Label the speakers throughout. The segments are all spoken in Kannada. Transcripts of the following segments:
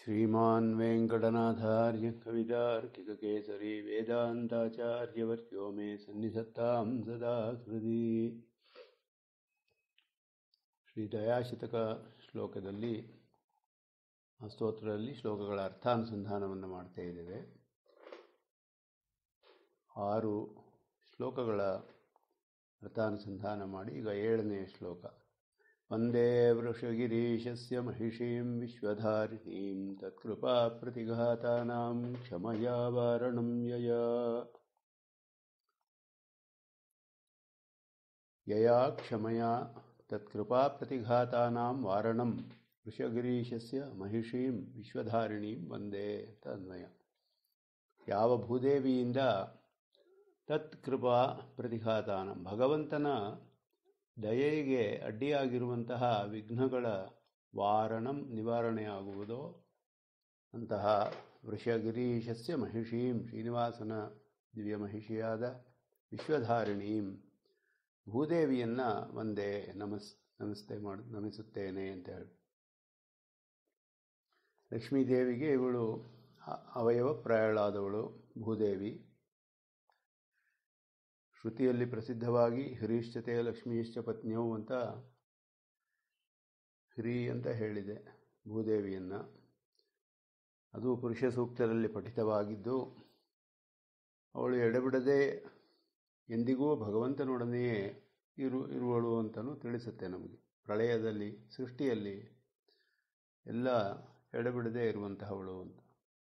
Speaker 1: श्रीमान् वेङ्कटनाथार्य कवितार्किककेसरी वेदान्ताचार्यवर्यो मे सन्निधत्तां सदा ಹೃದಿ ಶ್ರೀ ದಯಾಶತಕ ಶ್ಲೋಕದಲ್ಲಿ ಆ ಸ್ತೋತ್ರದಲ್ಲಿ ಶ್ಲೋಕಗಳ ಅರ್ಥಾನುಸಂಧಾನವನ್ನು ಮಾಡ್ತಾ ಇದ್ದೇವೆ ಆರು ಶ್ಲೋಕಗಳ ಅರ್ಥಾನುಸಂಧಾನ ಮಾಡಿ ಈಗ ಏಳನೆಯ ಶ್ಲೋಕ ವಂದೇ ವೃಷಗಿರೀಶಸ್ಯ महिषीं विश्वधारिणीं तत्कृपाप्रतिघातानां क्षमया वारणं यया यया क्षमया तत्कृपाप्रतिघातानां वारणं ವೃಷಗಿರೀಶಸ್ಯ ಮಹಿಷೀಂ ವಿಶ್ವಧಾರಿಣೀಂ ವಂದೇ ಅಂತ ಅನ್ವಯ ಯಾವ ಭೂದೇವಿಯಿಂದ ತತ್ಕೃಪಾ ಪ್ರತಿಘಾತಾನ ಭಗವಂತನ ದಯೆಗೆ ಅಡ್ಡಿಯಾಗಿರುವಂತಹ ವಿಘ್ನಗಳ ವಾರಣಂ ನಿವಾರಣೆಯಾಗುವುದೋ ಅಂತಹ ವೃಷಗಿರೀಶಸ್ಯ ಮಹಿಷೀಂ ಶ್ರೀನಿವಾಸನ ದಿವ್ಯ ಮಹಿಷಿಯಾದ ವಿಶ್ವಧಾರಿಣೀಂ ಭೂದೇವಿಯನ್ನು ಒಂದೇ ನಮಸ್ ನಮಸ್ತೆ ಮಾಡಿ ನಮಿಸುತ್ತೇನೆ ಅಂತ ಹೇಳಿ ಲಕ್ಷ್ಮೀದೇವಿಗೆ ಇವಳು ಅವಯವ ಪ್ರಾಯಳಾದವಳು ಭೂದೇವಿ ಶ್ರುತಿಯಲ್ಲಿ ಪ್ರಸಿದ್ಧವಾಗಿ ಹಿರೀಶ್ಚತೆ ಲಕ್ಷ್ಮೀಶ್ಚ ಪತ್ನಿಯವು ಅಂತ ಹಿರಿ ಅಂತ ಹೇಳಿದೆ ಭೂದೇವಿಯನ್ನು ಅದು ಪುರುಷ ಸೂಕ್ತರಲ್ಲಿ ಪಠಿತವಾಗಿದ್ದು ಅವಳು ಎಡೆಬಿಡದೆ ಎಂದಿಗೂ ಭಗವಂತನೊಡನೆಯೇ ಇರು ಇರುವಳು ಅಂತಲೂ ತಿಳಿಸುತ್ತೆ ನಮಗೆ ಪ್ರಳಯದಲ್ಲಿ ಸೃಷ್ಟಿಯಲ್ಲಿ ಎಲ್ಲ ಎಡೆಬಿಡದೆ ಇರುವಂತಹವಳು ಅಂತ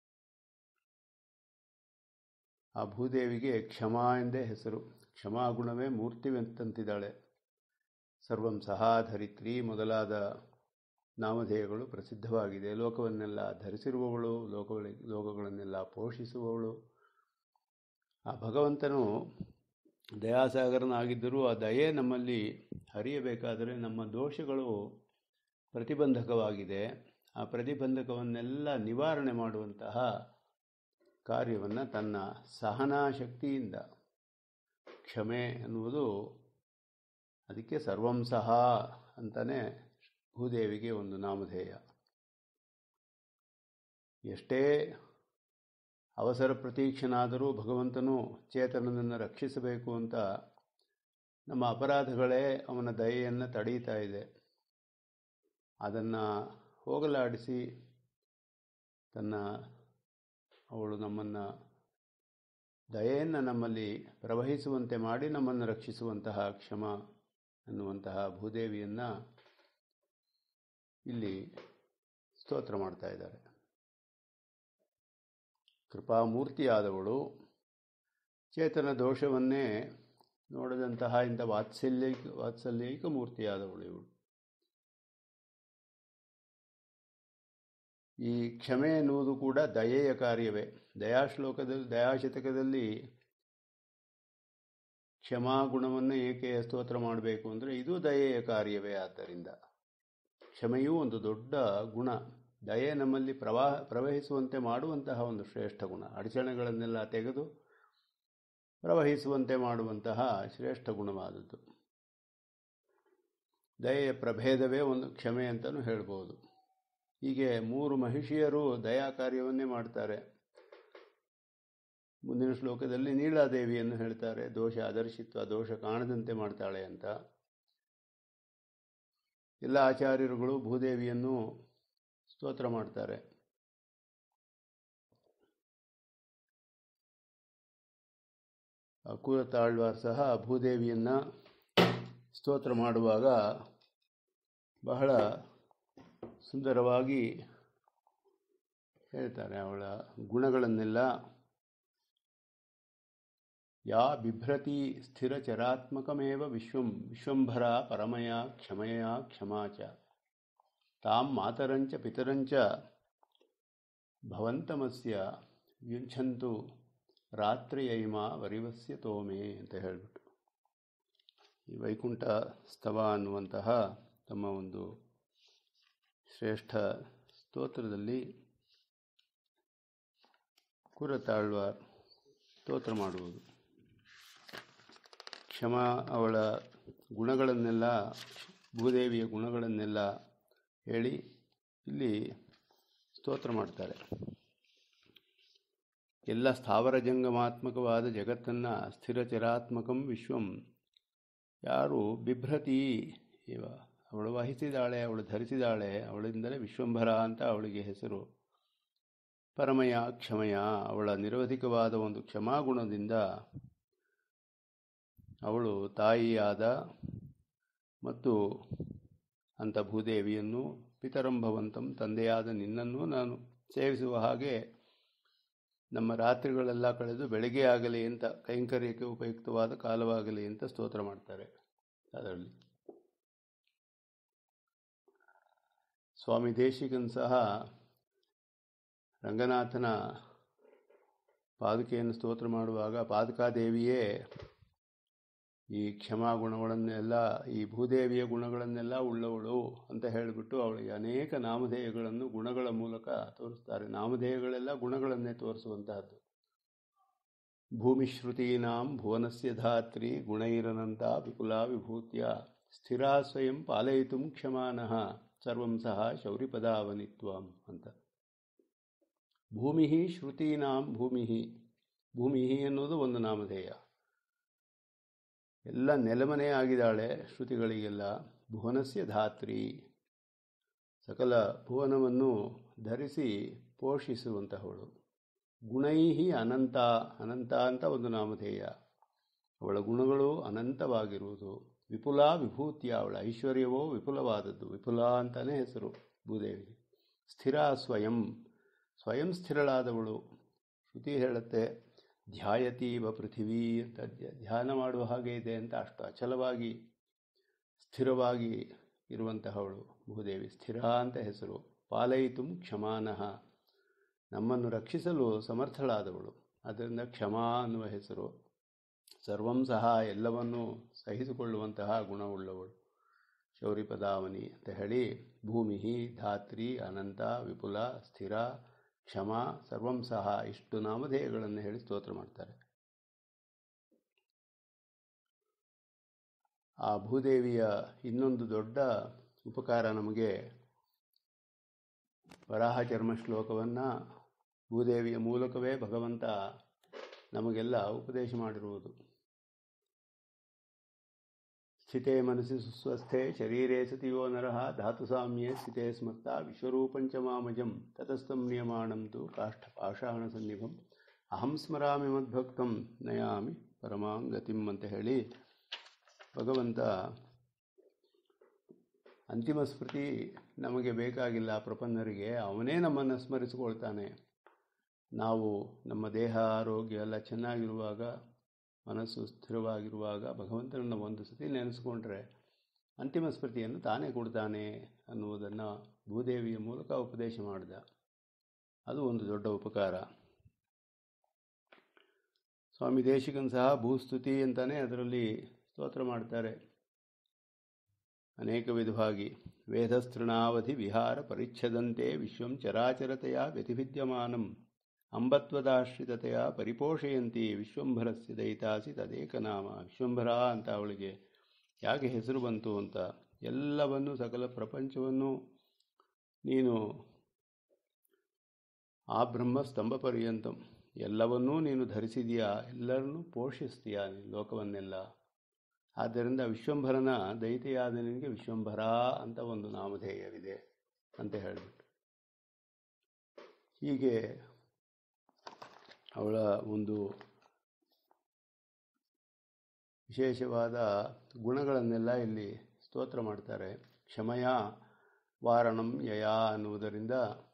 Speaker 1: ಆ ಭೂದೇವಿಗೆ ಕ್ಷಮಾ ಎಂದೇ ಹೆಸರು ಕ್ಷಮಾಗುಣವೇ ಮೂರ್ತಿವೆಂತಂತಿದ್ದಾಳೆ ಸರ್ವಂ ಸಹಾಧರಿತ್ರಿ ಮೊದಲಾದ ನಾಮಧೇಯಗಳು ಪ್ರಸಿದ್ಧವಾಗಿದೆ ಲೋಕವನ್ನೆಲ್ಲ ಧರಿಸಿರುವವಳು ಲೋಕಗಳ ಲೋಕಗಳನ್ನೆಲ್ಲ ಪೋಷಿಸುವವಳು ಆ ಭಗವಂತನು ದಯಾಸಾಗರನಾಗಿದ್ದರೂ ಆ ದಯೆ ನಮ್ಮಲ್ಲಿ ಹರಿಯಬೇಕಾದರೆ ನಮ್ಮ ದೋಷಗಳು ಪ್ರತಿಬಂಧಕವಾಗಿದೆ ಆ ಪ್ರತಿಬಂಧಕವನ್ನೆಲ್ಲ ನಿವಾರಣೆ ಮಾಡುವಂತಹ ಕಾರ್ಯವನ್ನು ತನ್ನ ಸಹನಾ ಶಕ್ತಿಯಿಂದ ಕ್ಷಮೆ ಎನ್ನುವುದು ಅದಕ್ಕೆ ಸರ್ವಂ ಸಹ ಅಂತಲೇ ಭೂದೇವಿಗೆ ಒಂದು ನಾಮಧೇಯ ಎಷ್ಟೇ ಅವಸರ ಪ್ರತೀಕ್ಷನಾದರೂ ಭಗವಂತನು ಚೇತನನನ್ನು ರಕ್ಷಿಸಬೇಕು ಅಂತ ನಮ್ಮ ಅಪರಾಧಗಳೇ ಅವನ ದಯೆಯನ್ನು ತಡೀತಾ ಇದೆ ಅದನ್ನು ಹೋಗಲಾಡಿಸಿ ತನ್ನ ಅವಳು ನಮ್ಮನ್ನು ದಯೆಯನ್ನು ನಮ್ಮಲ್ಲಿ ಪ್ರವಹಿಸುವಂತೆ ಮಾಡಿ ನಮ್ಮನ್ನು ರಕ್ಷಿಸುವಂತಹ ಕ್ಷಮ ಅನ್ನುವಂತಹ ಭೂದೇವಿಯನ್ನು ಇಲ್ಲಿ ಸ್ತೋತ್ರ ಮಾಡ್ತಾ ಇದ್ದಾರೆ ಕೃಪಾಮೂರ್ತಿಯಾದವಳು ಚೇತನ ದೋಷವನ್ನೇ ನೋಡದಂತಹ ಇಂಥ ವಾತ್ಸಲ್ಯೈಕ ವಾತ್ಸಲ್ಯೈಕ ಮೂರ್ತಿಯಾದವಳು ಇವಳು ಈ ಕ್ಷಮೆ ಎನ್ನುವುದು ಕೂಡ ದಯೆಯ ಕಾರ್ಯವೇ ದಯಾಶ್ಲೋಕದಲ್ಲಿ ದಯಾಶತಕದಲ್ಲಿ ಕ್ಷಮಾಗುಣವನ್ನು ಏಕೆ ಸ್ತೋತ್ರ ಮಾಡಬೇಕು ಅಂದರೆ ಇದು ದಯೆಯ ಕಾರ್ಯವೇ ಆದ್ದರಿಂದ ಕ್ಷಮೆಯೂ ಒಂದು ದೊಡ್ಡ ಗುಣ ದಯೆ ನಮ್ಮಲ್ಲಿ ಪ್ರವಾಹ ಪ್ರವಹಿಸುವಂತೆ ಮಾಡುವಂತಹ ಒಂದು ಶ್ರೇಷ್ಠ ಗುಣ ಅಡಚಣೆಗಳನ್ನೆಲ್ಲ ತೆಗೆದು ಪ್ರವಹಿಸುವಂತೆ ಮಾಡುವಂತಹ ಶ್ರೇಷ್ಠ ಗುಣವಾದದ್ದು ದಯೆಯ ಪ್ರಭೇದವೇ ಒಂದು ಕ್ಷಮೆ ಅಂತಲೂ ಹೇಳ್ಬೋದು ಹೀಗೆ ಮೂರು ಮಹಿಷಿಯರು ದಯಾ ಕಾರ್ಯವನ್ನೇ ಮಾಡ್ತಾರೆ ಮುಂದಿನ ಶ್ಲೋಕದಲ್ಲಿ ನೀಲಾದೇವಿಯನ್ನು ಹೇಳ್ತಾರೆ ದೋಷ ಆದರ್ಶಿತ್ವ ದೋಷ ಕಾಣದಂತೆ ಮಾಡ್ತಾಳೆ ಅಂತ ಎಲ್ಲ ಆಚಾರ್ಯರುಗಳು ಭೂದೇವಿಯನ್ನು ಸ್ತೋತ್ರ ಮಾಡ್ತಾರೆ ಕೂರ ತಾಳ್ವಾರ್ ಸಹ ಭೂದೇವಿಯನ್ನು ಸ್ತೋತ್ರ ಮಾಡುವಾಗ ಬಹಳ ಸುಂದರವಾಗಿ ಹೇಳ್ತಾರೆ ಅವಳ ಗುಣಗಳನ್ನೆಲ್ಲ ಯಾ ಬಿಭ್ರತಿ ಸ್ಥಿರಚರಾತ್ಮಕಮೇವ ವಿಶ್ವಂ ವಿಶ್ವಂಭರ ಪರಮಯ ಕ್ಷಮಯ ಕ್ಷಮಾ ಚ ತಾಂ ಮಾತರಂಚ ಪಿತರಂಚ ಭವಂತಮಸ್ಯ ವ್ಯುಂಛಂತು ರಾತ್ರಿಯೈಮ ವರಿವಸ್ಯ ತೋಮೆ ಅಂತ ಹೇಳಿಬಿಟ್ಟು ಈ ವೈಕುಂಠ ಸ್ತವ ಅನ್ನುವಂತಹ ತಮ್ಮ ಒಂದು ಶ್ರೇಷ್ಠ ಸ್ತೋತ್ರದಲ್ಲಿ ಕುರತಾಳ್ವಾರ್ ಸ್ತೋತ್ರ ಮಾಡುವುದು ಕ್ಷಮ ಅವಳ ಗುಣಗಳನ್ನೆಲ್ಲ ಭೂದೇವಿಯ ಗುಣಗಳನ್ನೆಲ್ಲ ಹೇಳಿ ಇಲ್ಲಿ ಸ್ತೋತ್ರ ಮಾಡ್ತಾರೆ ಎಲ್ಲ ಸ್ಥಾವರ ಜಂಗಮಾತ್ಮಕವಾದ ಜಗತ್ತನ್ನು ಸ್ಥಿರಚರಾತ್ಮಕಂ ವಿಶ್ವಂ ಯಾರು ಬಿಭ್ರತಿ ಇವ ಅವಳು ವಹಿಸಿದಾಳೆ ಅವಳು ಧರಿಸಿದಾಳೆ ಅವಳಿಂದಲೇ ವಿಶ್ವಂಭರ ಅಂತ ಅವಳಿಗೆ ಹೆಸರು ಪರಮಯ ಕ್ಷಮಯ ಅವಳ ನಿರವಧಿಕವಾದ ಒಂದು ಕ್ಷಮಾಗುಣದಿಂದ ಅವಳು ತಾಯಿಯಾದ ಮತ್ತು ಅಂತ ಭೂದೇವಿಯನ್ನು ಪಿತರಂಭವಂತಂ ತಂದೆಯಾದ ನಿನ್ನನ್ನು ನಾನು ಸೇವಿಸುವ ಹಾಗೆ ನಮ್ಮ ರಾತ್ರಿಗಳೆಲ್ಲ ಕಳೆದು ಬೆಳಗ್ಗೆ ಆಗಲಿ ಅಂತ ಕೈಂಕರ್ಯಕ್ಕೆ ಉಪಯುಕ್ತವಾದ ಕಾಲವಾಗಲಿ ಅಂತ ಸ್ತೋತ್ರ ಮಾಡ್ತಾರೆ ಅದರಲ್ಲಿ ಸ್ವಾಮಿ ದೇಶಿಕನ್ ಸಹ ರಂಗನಾಥನ ಪಾದುಕೆಯನ್ನು ಸ್ತೋತ್ರ ಮಾಡುವಾಗ ಪಾದುಕಾದೇವಿಯೇ ಈ ಕ್ಷಮಾ ಗುಣಗಳನ್ನೆಲ್ಲ ಈ ಭೂದೇವಿಯ ಗುಣಗಳನ್ನೆಲ್ಲ ಉಳ್ಳವಳು ಅಂತ ಹೇಳಿಬಿಟ್ಟು ಅವಳಿಗೆ ಅನೇಕ ನಾಮಧೇಯಗಳನ್ನು ಗುಣಗಳ ಮೂಲಕ ತೋರಿಸ್ತಾರೆ ನಾಮಧೇಯಗಳೆಲ್ಲ ಗುಣಗಳನ್ನೇ ತೋರಿಸುವಂತಹದ್ದು ಭೂಮಿಶ್ರುತೀನಾಂ ಭುವನಸ್ಯ ಧಾತ್ರಿ ಗುಣೈರನಂತ ವಿಪುಲಾ ವಿಭೂತ್ಯ ಸ್ಥಿರಾ ಸ್ವಯಂ ಪಾಲಯಿತು ಕ್ಷಮಾನಃ ಸರ್ವಂ ಸಹ ಶೌರಿಪದಾವನಿತ್ವಂ ಅಂತ ಭೂಮಿ ಶ್ರುತೀನಾಂ ಭೂಮಿ ಭೂಮಿ ಅನ್ನೋದು ಒಂದು ನಾಮಧೇಯ ಎಲ್ಲ ನೆಲಮನೆ ಆಗಿದ್ದಾಳೆ ಶ್ರುತಿಗಳಿಗೆಲ್ಲ ಭುವನಸ್ಯ ಧಾತ್ರಿ ಸಕಲ ಭುವನವನ್ನು ಧರಿಸಿ ಪೋಷಿಸುವಂತಹವಳು ಗುಣೈಹಿ ಅನಂತ ಅನಂತ ಅಂತ ಒಂದು ನಾಮಧೇಯ ಅವಳ ಗುಣಗಳು ಅನಂತವಾಗಿರುವುದು ವಿಪುಲ ವಿಭೂತಿಯ ಅವಳ ಐಶ್ವರ್ಯವೋ ವಿಪುಲವಾದದ್ದು ವಿಪುಲ ಅಂತಾನೆ ಹೆಸರು ಭೂದೇವಿಗೆ ಸ್ಥಿರ ಸ್ವಯಂ ಸ್ವಯಂ ಸ್ಥಿರಳಾದವಳು ಶ್ರುತಿ ಹೇಳುತ್ತೆ ಧ್ಯಾಯತೀವ ಪೃಥಿವೀ ಅಂತ ಧ್ಯಾನ ಮಾಡುವ ಹಾಗೆ ಇದೆ ಅಂತ ಅಷ್ಟು ಅಚಲವಾಗಿ ಸ್ಥಿರವಾಗಿ ಇರುವಂತಹವಳು ಭೂದೇವಿ ಸ್ಥಿರ ಅಂತ ಹೆಸರು ಪಾಲಯಿತು ಕ್ಷಮಾನಃ ನಮ್ಮನ್ನು ರಕ್ಷಿಸಲು ಸಮರ್ಥಳಾದವಳು ಅದರಿಂದ ಕ್ಷಮಾ ಅನ್ನುವ ಹೆಸರು ಸರ್ವಂ ಸಹ ಎಲ್ಲವನ್ನೂ ಸಹಿಸಿಕೊಳ್ಳುವಂತಹ ಗುಣವುಳ್ಳವಳು ಶೌರಿಪದಾವನಿ ಅಂತ ಹೇಳಿ ಭೂಮಿ ಧಾತ್ರಿ ಅನಂತ ವಿಪುಲ ಸ್ಥಿರ ಕ್ಷಮ ಸರ್ವಂ ಸಹ ಇಷ್ಟು ನಾಮಧೇಯಗಳನ್ನು ಹೇಳಿ ಸ್ತೋತ್ರ ಮಾಡ್ತಾರೆ ಆ ಭೂದೇವಿಯ ಇನ್ನೊಂದು ದೊಡ್ಡ ಉಪಕಾರ ನಮಗೆ ವರಾಹ ಚರ್ಮ ಶ್ಲೋಕವನ್ನು ಭೂದೇವಿಯ ಮೂಲಕವೇ ಭಗವಂತ ನಮಗೆಲ್ಲ ಉಪದೇಶ ಮಾಡಿರುವುದು ಸ್ಥಿತೇ ಮನಸ್ಸಿ ಸುಸ್ವಸ್ಥೆ ಶರೀರೇ ಸತಿಯೋ ನರಃ ಧಾತು ಸಾಮ್ಯೆ ಸ್ಥಿತೇ ಸ್ಮರ್ತ ವಿಶ್ವರೂಪಂಚ ಮಾಮಜಂ ತತಸ್ಥಂ ನಿಯಮಾಣಂ ತು ಕಾಷ್ಠ ಪಾಷಾಣ ಸನ್ನಿಭಂ ಅಹಂ ಸ್ಮರಾಮಿ ಮದ್ಭಕ್ತಂ ನಯಾಮಿ ಪರಮಾಂ ಗತಿಂ ಅಂತ ಹೇಳಿ ಭಗವಂತ ಅಂತಿಮ ಸ್ಮೃತಿ ನಮಗೆ ಬೇಕಾಗಿಲ್ಲ ಪ್ರಪನ್ನರಿಗೆ ಅವನೇ ನಮ್ಮನ್ನು ಸ್ಮರಿಸಿಕೊಳ್ತಾನೆ ನಾವು ನಮ್ಮ ದೇಹ ಆರೋಗ್ಯ ಎಲ್ಲ ಚೆನ್ನಾಗಿರುವಾಗ ಮನಸ್ಸು ಸ್ಥಿರವಾಗಿರುವಾಗ ಭಗವಂತನನ್ನು ಒಂದು ಸತಿ ನೆನೆಸ್ಕೊಂಡ್ರೆ ಅಂತಿಮ ಸ್ಮೃತಿಯನ್ನು ತಾನೇ ಕೊಡ್ತಾನೆ ಅನ್ನುವುದನ್ನು ಭೂದೇವಿಯ ಮೂಲಕ ಉಪದೇಶ ಮಾಡಿದ ಅದು ಒಂದು ದೊಡ್ಡ ಉಪಕಾರ ಸ್ವಾಮಿ ದೇಶಿಕನ್ ಸಹ ಭೂಸ್ತುತಿ ಅಂತಾನೆ ಅದರಲ್ಲಿ ಸ್ತೋತ್ರ ಮಾಡ್ತಾರೆ ಅನೇಕ ವಿಧವಾಗಿ ವೇದಸ್ತೃಣಾವಧಿ ವಿಹಾರ ಪರಿಚ್ಛದಂತೆ ವಿಶ್ವಂ ಚರಾಚರತೆಯ ವ್ಯತಿಭಿದ್ಯಮಾನಂ ಅಂಬತ್ವದಾಶ್ರಿತತೆಯ ಪರಿಪೋಷಯಂತಿ ವಿಶ್ವಂಭರಸ್ಯ ದಯಿತಾಸಿ ತದೇಕನಾಮ ವಿಶ್ವಂಭರ ಅಂತ ಅವಳಿಗೆ ಯಾಕೆ ಹೆಸರು ಬಂತು ಅಂತ ಎಲ್ಲವನ್ನು ಸಕಲ ಪ್ರಪಂಚವನ್ನು ನೀನು ಆ ಬ್ರಹ್ಮ ಸ್ತಂಭ ಪರ್ಯಂತಂ ಎಲ್ಲವನ್ನೂ ನೀನು ಧರಿಸಿದೀಯಾ ಎಲ್ಲರನ್ನೂ ಪೋಷಿಸ್ತೀಯಾ ನೀನು ಲೋಕವನ್ನೆಲ್ಲ ಆದ್ದರಿಂದ ವಿಶ್ವಂಭರನ ದೈತೆಯಾದ ನಿನಗೆ ವಿಶ್ವಂಭರ ಅಂತ ಒಂದು ನಾಮಧೇಯವಿದೆ ಅಂತ ಹೇಳಿಬಿಟ್ಟು ಹೀಗೆ ಅವಳ ಒಂದು ವಿಶೇಷವಾದ ಗುಣಗಳನ್ನೆಲ್ಲ ಇಲ್ಲಿ ಸ್ತೋತ್ರ ಮಾಡ್ತಾರೆ ಕ್ಷಮಯ ವಾರಣಂ ಯಯ ಅನ್ನುವುದರಿಂದ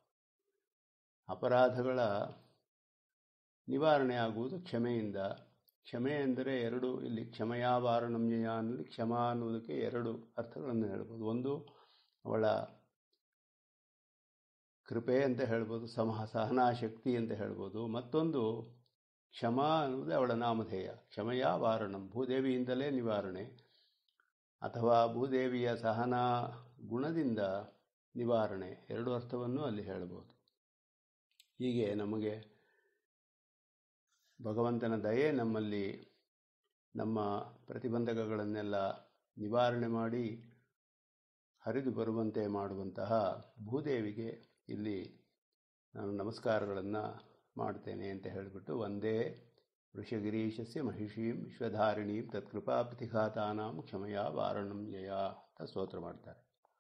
Speaker 1: ಅಪರಾಧಗಳ ನಿವಾರಣೆ ಆಗುವುದು ಕ್ಷಮೆಯಿಂದ ಕ್ಷಮೆ ಎಂದರೆ ಎರಡು ಇಲ್ಲಿ ಕ್ಷಮಯ ವಾರಣಂ ಯಯ ಅನ್ನಲ್ಲಿ ಕ್ಷಮ ಅನ್ನುವುದಕ್ಕೆ ಎರಡು ಅರ್ಥಗಳನ್ನು ಹೇಳ್ಬೋದು ಒಂದು ಅವಳ ಕೃಪೆ ಅಂತ ಹೇಳ್ಬೋದು ಸಮಹ ಸಹನಾಶಕ್ತಿ ಅಂತ ಹೇಳ್ಬೋದು ಮತ್ತೊಂದು ಕ್ಷಮ ಅನ್ನುವುದೇ ಅವಳ ನಾಮಧೇಯ ಕ್ಷಮೆಯ ವಾರಣಂ ಭೂದೇವಿಯಿಂದಲೇ ನಿವಾರಣೆ ಅಥವಾ ಭೂದೇವಿಯ ಸಹನಾ ಗುಣದಿಂದ ನಿವಾರಣೆ ಎರಡು ಅರ್ಥವನ್ನು ಅಲ್ಲಿ ಹೇಳ್ಬೋದು ಹೀಗೆ ನಮಗೆ ಭಗವಂತನ ದಯೆ ನಮ್ಮಲ್ಲಿ ನಮ್ಮ ಪ್ರತಿಬಂಧಕಗಳನ್ನೆಲ್ಲ ನಿವಾರಣೆ ಮಾಡಿ ಹರಿದು ಬರುವಂತೆ ಮಾಡುವಂತಹ ಭೂದೇವಿಗೆ ಇಲ್ಲಿ ನಾನು ನಮಸ್ಕಾರಗಳನ್ನು ಮಾಡ್ತೇನೆ ಅಂತ ಹೇಳಿಬಿಟ್ಟು ಒಂದೇ ವೃಷಗಿರೀಶಸ್ಯ ಮಹಿಷೀಂ ವಿಶ್ವಧಾರಿಣೀಂ ತತ್ಕೃಪಾ ಪ್ರತಿಘಾತಾನಾಂ ಕ್ಷಮಯ ವಾರಣಂ ಜಯ ಅಂತ ಸ್ತೋತ್ರ ಮಾಡ್ತಾರೆ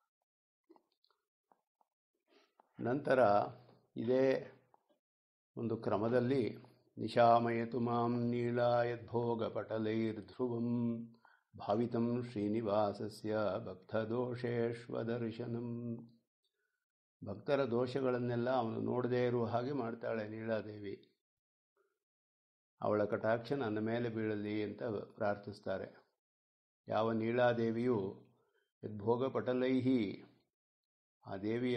Speaker 1: ನಂತರ ಇದೇ ಒಂದು ಕ್ರಮದಲ್ಲಿ ನಿಶಾಮಯತು ಮಾಂ ನೀಳಾಯದ್ಭೋಗಪಟಲೈರ್ಧ್ರುವಂ ಭಾವಿತಂ ಶ್ರೀನಿವಾಸಸ್ಯ ಭಕ್ತದೋಷೇಶ್ವದರ್ಶನಂ ಭಕ್ತರ ದೋಷಗಳನ್ನೆಲ್ಲ ಅವನು ನೋಡದೇ ಇರುವ ಹಾಗೆ ಮಾಡ್ತಾಳೆ ನೀಳಾದೇವಿ ಅವಳ ಕಟಾಕ್ಷ ನನ್ನ ಮೇಲೆ ಬೀಳಲಿ ಅಂತ ಪ್ರಾರ್ಥಿಸ್ತಾರೆ ಯಾವ ನೀಳಾದೇವಿಯು ಯದ್ಭೋಗ ಪಟಲೈಹಿ ಆ ದೇವಿಯ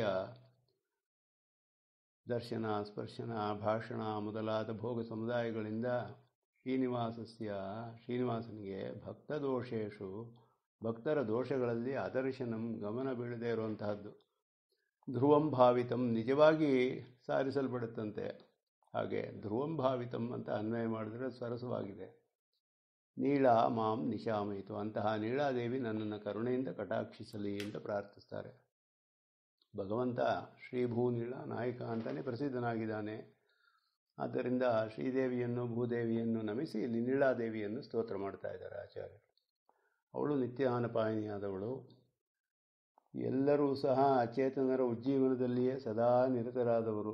Speaker 1: ದರ್ಶನ ಸ್ಪರ್ಶನ ಭಾಷಣ ಮೊದಲಾದ ಭೋಗ ಸಮುದಾಯಗಳಿಂದ ಶ್ರೀನಿವಾಸಸ್ಯ ಶ್ರೀನಿವಾಸನಿಗೆ ಭಕ್ತ ದೋಷೇಶು ಭಕ್ತರ ದೋಷಗಳಲ್ಲಿ ಅದರ್ಶನಂ ಗಮನ ಬೀಳದೇ ಇರುವಂತಹದ್ದು ಧ್ರುವಂ ಭಾವಿತಂ ನಿಜವಾಗಿ ಸಾರಿಸಲ್ಪಡುತ್ತಂತೆ ಹಾಗೆ ಧ್ರುವಂ ಭಾವಿತಂ ಅಂತ ಅನ್ವಯ ಮಾಡಿದರೆ ಸರಸವಾಗಿದೆ ನೀಳ ಮಾಂ ನಿಶಾಮಯಿತು ಅಂತಹ ನೀಳಾದೇವಿ ನನ್ನನ್ನು ಕರುಣೆಯಿಂದ ಕಟಾಕ್ಷಿಸಲಿ ಅಂತ ಪ್ರಾರ್ಥಿಸ್ತಾರೆ ಭಗವಂತ ಶ್ರೀಭೂನೀಳ ನಾಯಕ ಅಂತಲೇ ಪ್ರಸಿದ್ಧನಾಗಿದ್ದಾನೆ ಆದ್ದರಿಂದ ಶ್ರೀದೇವಿಯನ್ನು ಭೂದೇವಿಯನ್ನು ನಮಿಸಿ ಇಲ್ಲಿ ನೀಳಾದೇವಿಯನ್ನು ಸ್ತೋತ್ರ ಮಾಡ್ತಾ ಇದ್ದಾರೆ ಆಚಾರ್ಯರು ಅವಳು ನಿತ್ಯಾನಪಾಯಿನಿಯಾದವಳು ಎಲ್ಲರೂ ಸಹ ಅಚೇತನರ ಉಜ್ಜೀವನದಲ್ಲಿಯೇ ಸದಾ ನಿರತರಾದವರು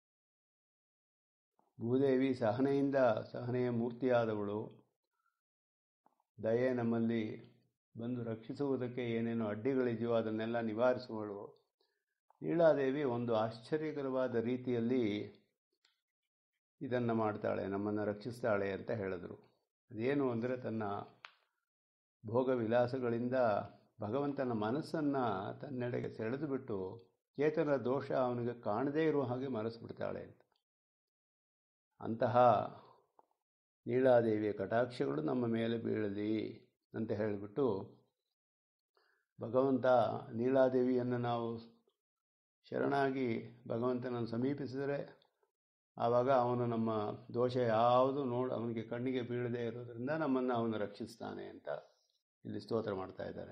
Speaker 1: ಭೂದೇವಿ ಸಹನೆಯಿಂದ ಸಹನೆಯ ಮೂರ್ತಿಯಾದವಳು ದಯೆ ನಮ್ಮಲ್ಲಿ ಬಂದು ರಕ್ಷಿಸುವುದಕ್ಕೆ ಏನೇನು ಅಡ್ಡಿಗಳಿದೆಯೋ ಅದನ್ನೆಲ್ಲ ನಿವಾರಿಸುವಳು ನೀಳಾದೇವಿ ಒಂದು ಆಶ್ಚರ್ಯಕರವಾದ ರೀತಿಯಲ್ಲಿ ಇದನ್ನು ಮಾಡ್ತಾಳೆ ನಮ್ಮನ್ನು ರಕ್ಷಿಸ್ತಾಳೆ ಅಂತ ಹೇಳಿದ್ರು ಅದೇನು ಅಂದರೆ ತನ್ನ ಭೋಗ ವಿಲಾಸಗಳಿಂದ ಭಗವಂತನ ಮನಸ್ಸನ್ನು ತನ್ನೆಡೆಗೆ ಸೆಳೆದು ಬಿಟ್ಟು ಚೇತನ ದೋಷ ಅವನಿಗೆ ಕಾಣದೇ ಇರುವ ಹಾಗೆ ಮರೆಸಿಬಿಡ್ತಾಳೆ ಅಂತ ಅಂತಹ ನೀಳಾದೇವಿಯ ಕಟಾಕ್ಷಗಳು ನಮ್ಮ ಮೇಲೆ ಬೀಳಲಿ ಅಂತ ಹೇಳಿಬಿಟ್ಟು ಭಗವಂತ ನೀಳಾದೇವಿಯನ್ನು ನಾವು ಶರಣಾಗಿ ಭಗವಂತನನ್ನು ಸಮೀಪಿಸಿದರೆ ಆವಾಗ ಅವನು ನಮ್ಮ ದೋಷ ಯಾವುದು ನೋಡು ಅವನಿಗೆ ಕಣ್ಣಿಗೆ ಬೀಳದೇ ಇರೋದರಿಂದ ನಮ್ಮನ್ನು ಅವನು ರಕ್ಷಿಸ್ತಾನೆ ಅಂತ ಇಲ್ಲಿ ಸ್ತೋತ್ರ ಮಾಡ್ತಾ ಇದ್ದಾರೆ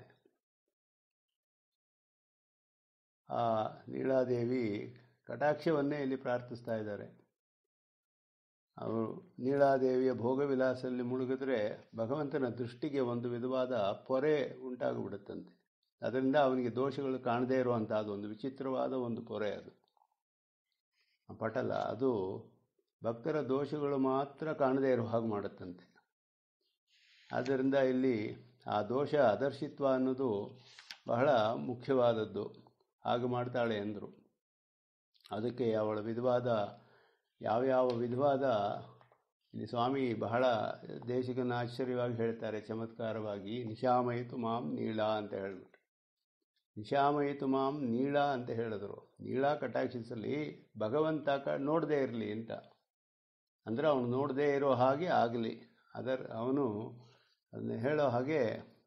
Speaker 1: ಆ ನೀಳಾದೇವಿ ಕಟಾಕ್ಷವನ್ನೇ ಇಲ್ಲಿ ಪ್ರಾರ್ಥಿಸ್ತಾ ಇದ್ದಾರೆ ಅವರು ನೀಳಾದೇವಿಯ ಭೋಗವಿಲಾಸಲ್ಲಿ ಮುಳುಗಿದ್ರೆ ಭಗವಂತನ ದೃಷ್ಟಿಗೆ ಒಂದು ವಿಧವಾದ ಪೊರೆ ಉಂಟಾಗಿಬಿಡುತ್ತಂತೆ ಅದರಿಂದ ಅವನಿಗೆ ದೋಷಗಳು ಕಾಣದೇ ಇರುವಂಥದ್ದು ಒಂದು ವಿಚಿತ್ರವಾದ ಒಂದು ಪೊರೆ ಅದು ಪಟಲ ಅದು ಭಕ್ತರ ದೋಷಗಳು ಮಾತ್ರ ಕಾಣದೇ ಇರೋ ಹಾಗೆ ಮಾಡುತ್ತಂತೆ ಆದ್ದರಿಂದ ಇಲ್ಲಿ ಆ ದೋಷ ಅದರ್ಶಿತ್ವ ಅನ್ನೋದು ಬಹಳ ಮುಖ್ಯವಾದದ್ದು ಹಾಗೆ ಮಾಡ್ತಾಳೆ ಎಂದರು ಅದಕ್ಕೆ ಅವಳ ವಿಧವಾದ ಯಾವ್ಯಾವ ವಿಧವಾದ ಇಲ್ಲಿ ಸ್ವಾಮಿ ಬಹಳ ದೇಶಿಕನ ಆಶ್ಚರ್ಯವಾಗಿ ಹೇಳ್ತಾರೆ ಚಮತ್ಕಾರವಾಗಿ ನಿಶಾಮಯಿತು ಮಾಂ ನೀಳ ಅಂತ ಹೇಳಿಬಿಟ್ಟು ನಿಶಾಮಯಿತು ಮಾಂ ನೀಳ ಅಂತ ಹೇಳಿದ್ರು ನೀಳ ಕಟಾಕ್ಷಿಸಲಿ ಭಗವಂತ ಕ ನೋಡದೇ ಇರಲಿ ಅಂತ ಅಂದರೆ ಅವನು ನೋಡದೇ ಇರೋ ಹಾಗೆ ಆಗಲಿ ಅದರ ಅವನು ಅದನ್ನ ಹೇಳೋ ಹಾಗೆ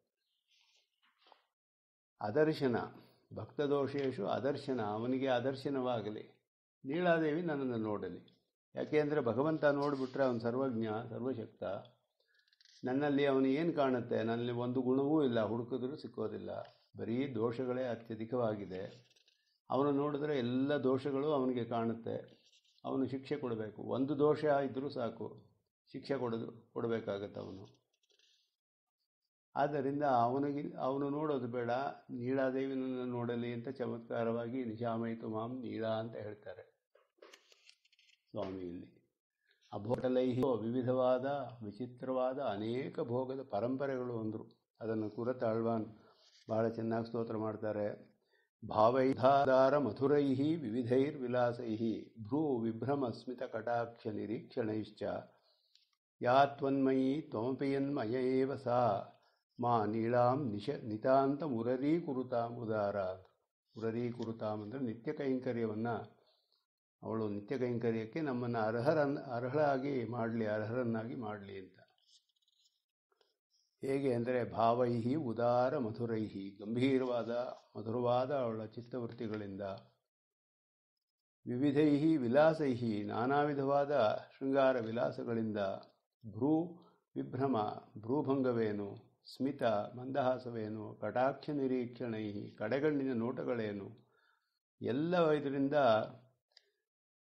Speaker 1: ಅದರ್ಶನ ಭಕ್ತದೋಷೇಶು ಅದರ್ಶನ ಅವನಿಗೆ ಅದರ್ಶನವಾಗಲಿ ನೀಳಾದೇವಿ ನನ್ನನ್ನು ನೋಡಲಿ ಯಾಕೆಂದರೆ ಭಗವಂತ ನೋಡಿಬಿಟ್ರೆ ಅವನು ಸರ್ವಜ್ಞ ಸರ್ವಶಕ್ತ ನನ್ನಲ್ಲಿ ಅವನು ಏನು ಕಾಣುತ್ತೆ ನನ್ನಲ್ಲಿ ಒಂದು ಗುಣವೂ ಇಲ್ಲ ಹುಡುಕಿದ್ರೂ ಸಿಕ್ಕೋದಿಲ್ಲ ಬರೀ ದೋಷಗಳೇ ಅತ್ಯಧಿಕವಾಗಿದೆ ಅವನು ನೋಡಿದ್ರೆ ಎಲ್ಲ ದೋಷಗಳು ಅವನಿಗೆ ಕಾಣುತ್ತೆ ಅವನು ಶಿಕ್ಷೆ ಕೊಡಬೇಕು ಒಂದು ದೋಷ ಇದ್ದರೂ ಸಾಕು ಶಿಕ್ಷೆ ಕೊಡೋದು ಕೊಡಬೇಕಾಗತ್ತೆ ಅವನು ಆದ್ದರಿಂದ ಅವನಿಗೆ ಅವನು ನೋಡೋದು ಬೇಡ ನೀಳಾದೇವಿನನ್ನು ನೋಡಲಿ ಅಂತ ಚಮತ್ಕಾರವಾಗಿ ನಿಶಾಮಯಿತು ಮಾಂ ನೀಳ ಅಂತ ಹೇಳ್ತಾರೆ ಸ್ವಾಮಿ ಇಲ್ಲಿ ಅಭೋಟಲೈಹಿ ವಿವಿಧವಾದ ವಿಚಿತ್ರವಾದ ಅನೇಕ ಭೋಗದ ಪರಂಪರೆಗಳು ಅಂದರು ಅದನ್ನು ಕುರತ ಅಳ್ವಾನ್ ಬಹಳ ಚೆನ್ನಾಗಿ ಸ್ತೋತ್ರ ಮಾಡ್ತಾರೆ ಭಾವೈಧಾರ ಮಧುರೈ ವಿವಿಧೈರ್ವಿಲಾಸೈ ಭ್ರೂ ವಿಭ್ರಮ ಸ್ಮಿತ ಕಟಾಕ್ಷ ನಿರೀಕ್ಷಣೈಶ್ಚ ಯಾ ತ್ವನ್ಮಯೀ ತ್ವಮಪಿಯನ್ಮಯ ಏವ ಸಾ ಮಾ ನೀಳಾಂ ನಿಶ ನಿತಾಂತ ಮುರರೀಕುರುತಾಂ ಉದಾರ ಮುರರೀಕುರುತಾಂ ಅಂದರೆ ನಿತ್ಯ ಕೈಂಕರ್ಯವನ್ನು ಅವಳು ನಿತ್ಯ ಕೈಂಕರ್ಯಕ್ಕೆ ನಮ್ಮನ್ನು ಅರ್ಹರನ್ನ ಅರ್ಹರಾಗಿ ಮಾಡಲಿ ಅರ್ಹರನ್ನಾಗಿ ಮಾಡಲಿ ಅಂತ ಹೇಗೆ ಅಂದರೆ ಭಾವೈಹಿ ಉದಾರ ಮಧುರೈಹಿ ಗಂಭೀರವಾದ ಮಧುರವಾದ ಅವಳ ಚಿತ್ತವೃತ್ತಿಗಳಿಂದ ವಿವಿಧೈಹಿ ವಿಲಾಸೈಹಿ ನಾನಾ ವಿಧವಾದ ಶೃಂಗಾರ ವಿಲಾಸಗಳಿಂದ ಭ್ರೂ ವಿಭ್ರಮ ಭ್ರೂಭಂಗವೇನು ಸ್ಮಿತ ಮಂದಹಾಸವೇನು ಕಟಾಕ್ಷ ನಿರೀಕ್ಷಣೈ ಕಡೆಗಣ್ಣಿನ ನೋಟಗಳೇನು ಎಲ್ಲ ಇದರಿಂದ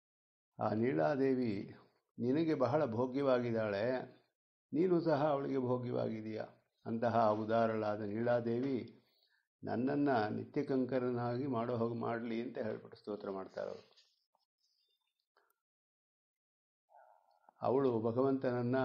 Speaker 1: ಆ ನೀಳಾದೇವಿ ನಿನಗೆ ಬಹಳ ಭೋಗ್ಯವಾಗಿದ್ದಾಳೆ ನೀನು ಸಹ ಅವಳಿಗೆ ಭೋಗ್ಯವಾಗಿದೆಯಾ ಅಂತಹ ಉದಾರಳಾದ ನೀಳಾದೇವಿ ನನ್ನನ್ನು ನಿತ್ಯಕಂಕರನಾಗಿ ಮಾಡೋ ಹೋಗಿ ಮಾಡಲಿ ಅಂತ ಹೇಳ್ಬಿಟ್ಟು ಸ್ತೋತ್ರ ಮಾಡ್ತಾರೆ ಅವರು ಅವಳು ಭಗವಂತನನ್ನು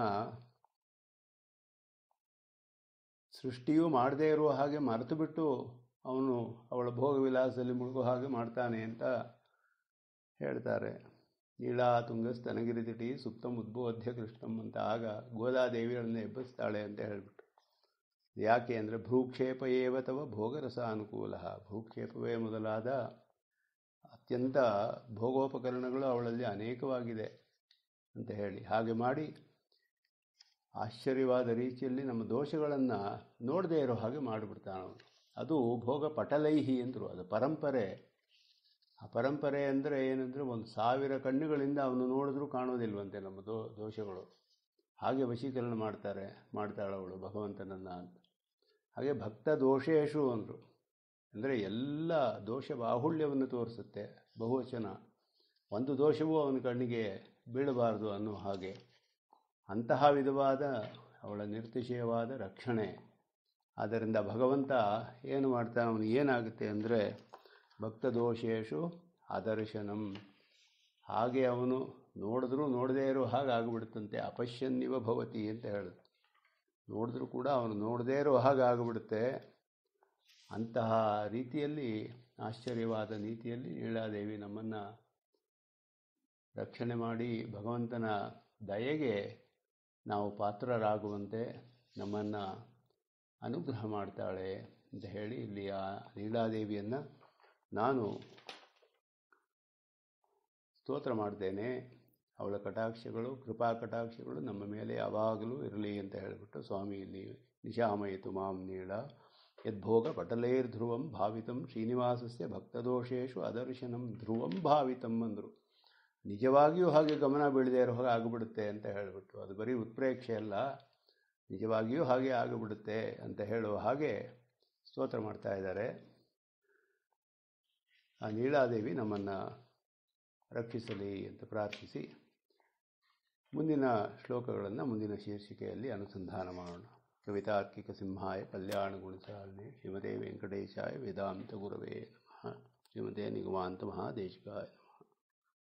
Speaker 1: ಸೃಷ್ಟಿಯೂ ಮಾಡದೇ ಇರುವ ಹಾಗೆ ಮರೆತು ಬಿಟ್ಟು ಅವನು ಅವಳ ಭೋಗ ವಿಲಾಸದಲ್ಲಿ ಮುಳುಗೋ ಹಾಗೆ ಮಾಡ್ತಾನೆ ಅಂತ ಹೇಳ್ತಾರೆ ನೀಳಾ ತುಂಗಸ್ತನಗಿರಿ ತಿಟಿ ಸುಪ್ತಂ ಉದ್ಬೋಧ್ಯ ಕೃಷ್ಣಂ ಅಂತ ಆಗ ಗೋದಾದೇವಿಗಳನ್ನು ಎಬ್ಬಿಸ್ತಾಳೆ ಅಂತ ಹೇಳ್ಬಿಟ್ಟು ಯಾಕೆ ಅಂದರೆ ಭೂಕ್ಷೇಪ ಏವ ತವ ಭೋಗರಸ ಅನುಕೂಲ ಭೂಕ್ಷೇಪವೇ ಮೊದಲಾದ ಅತ್ಯಂತ ಭೋಗೋಪಕರಣಗಳು ಅವಳಲ್ಲಿ ಅನೇಕವಾಗಿದೆ ಅಂತ ಹೇಳಿ ಹಾಗೆ ಮಾಡಿ ಆಶ್ಚರ್ಯವಾದ ರೀತಿಯಲ್ಲಿ ನಮ್ಮ ದೋಷಗಳನ್ನು ನೋಡದೇ ಇರೋ ಹಾಗೆ ಮಾಡಿಬಿಡ್ತಾನೆ ಅದು ಭೋಗ ಪಟಲೈಹಿ ಅಂದರು ಅದು ಪರಂಪರೆ ಆ ಪರಂಪರೆ ಅಂದರೆ ಏನಂದರೆ ಒಂದು ಸಾವಿರ ಕಣ್ಣುಗಳಿಂದ ಅವನು ನೋಡಿದ್ರೂ ಕಾಣೋದಿಲ್ವಂತೆ ನಮ್ಮ ದೋ ದೋಷಗಳು ಹಾಗೆ ವಶೀಕರಣ ಮಾಡ್ತಾರೆ ಮಾಡ್ತಾಳವಳು ಭಗವಂತನನ್ನು ಅಂತ ಹಾಗೆ ಭಕ್ತ ದೋಷೇಶು ಅಂದರು ಅಂದರೆ ಎಲ್ಲ ದೋಷ ಬಾಹುಳ್ಯವನ್ನು ತೋರಿಸುತ್ತೆ ಬಹುವಚನ ಒಂದು ದೋಷವೂ ಅವನ ಕಣ್ಣಿಗೆ ಬೀಳಬಾರದು ಅನ್ನೋ ಹಾಗೆ ಅಂತಹ ವಿಧವಾದ ಅವಳ ನಿರ್ತಿಶಯವಾದ ರಕ್ಷಣೆ ಆದ್ದರಿಂದ ಭಗವಂತ ಏನು ಮಾಡ್ತಾನೆ ಅವನು ಏನಾಗುತ್ತೆ ಅಂದರೆ ಭಕ್ತ ದೋಷೇಶು ಅದರ್ಶನಂ ಹಾಗೆ ಅವನು ನೋಡಿದ್ರೂ ನೋಡದೇ ಇರೋ ಹಾಗೆ ಆಗಿಬಿಡುತ್ತಂತೆ ಅಪಶ್ಯನ್ನಿವ ಭವತಿ ಅಂತ ಹೇಳಿದ್ರು ನೋಡಿದ್ರೂ ಕೂಡ ಅವನು ನೋಡದೇ ಇರೋ ಹಾಗೆ ಆಗಿಬಿಡುತ್ತೆ ಅಂತಹ ರೀತಿಯಲ್ಲಿ ಆಶ್ಚರ್ಯವಾದ ನೀತಿಯಲ್ಲಿ ನೀಳಾದೇವಿ ನಮ್ಮನ್ನು ರಕ್ಷಣೆ ಮಾಡಿ ಭಗವಂತನ ದಯೆಗೆ ನಾವು ಪಾತ್ರರಾಗುವಂತೆ ನಮ್ಮನ್ನು ಅನುಗ್ರಹ ಮಾಡ್ತಾಳೆ ಅಂತ ಹೇಳಿ ಇಲ್ಲಿ ಆ ಲೀಲಾದೇವಿಯನ್ನು ನಾನು ಸ್ತೋತ್ರ ಮಾಡ್ತೇನೆ ಅವಳ ಕಟಾಕ್ಷಗಳು ಕೃಪಾ ಕಟಾಕ್ಷಗಳು ನಮ್ಮ ಮೇಲೆ ಯಾವಾಗಲೂ ಇರಲಿ ಅಂತ ಹೇಳಿಬಿಟ್ಟು ಸ್ವಾಮಿ ಇಲ್ಲಿ ನಿಶಾಮಯಿತು ಮಾಂ ನೀಳ ಯದ್ಭೋಗ ಪಟಲೇರ್ಧ್ರುವಂ ಭಾವಿತಂ ಶ್ರೀನಿವಾಸಸ್ಯ ಭಕ್ತದೋಷೇಶು ಅದರ್ಶನಂ ಧ್ರುವಂ ಭಾವಿತಂ ಅಂದರು ನಿಜವಾಗಿಯೂ ಹಾಗೆ ಗಮನ ಬೀಳದೇ ಇರೋ ಹಾಗೆ ಆಗಿಬಿಡುತ್ತೆ ಅಂತ ಹೇಳಿಬಿಟ್ಟು ಅದು ಬರೀ ಉತ್ಪ್ರೇಕ್ಷೆ ಅಲ್ಲ ನಿಜವಾಗಿಯೂ ಹಾಗೆ ಆಗಿಬಿಡುತ್ತೆ ಅಂತ ಹೇಳುವ ಹಾಗೆ ಸ್ತೋತ್ರ ಮಾಡ್ತಾ ಇದ್ದಾರೆ ಆ ನೀಳಾದೇವಿ ನಮ್ಮನ್ನು ರಕ್ಷಿಸಲಿ ಅಂತ ಪ್ರಾರ್ಥಿಸಿ ಮುಂದಿನ ಶ್ಲೋಕಗಳನ್ನು ಮುಂದಿನ ಶೀರ್ಷಿಕೆಯಲ್ಲಿ ಅನುಸಂಧಾನ ಮಾಡೋಣ ಕವಿತಾರ್ಕಿಕ ಸಿಂಹಾಯ ಕಲ್ಯಾಣ ಗುಣಚಾಲನೆ ಶ್ರೀಮತೆ ವೆಂಕಟೇಶಾಯ ವೇದಾಂತ ಗುರವೇ ನಮಃ ಶ್ರೀಮತೆ ನಿಗಮಾಂತ ಮಹಾದೇಶಿಕಾಯ ನಮಃ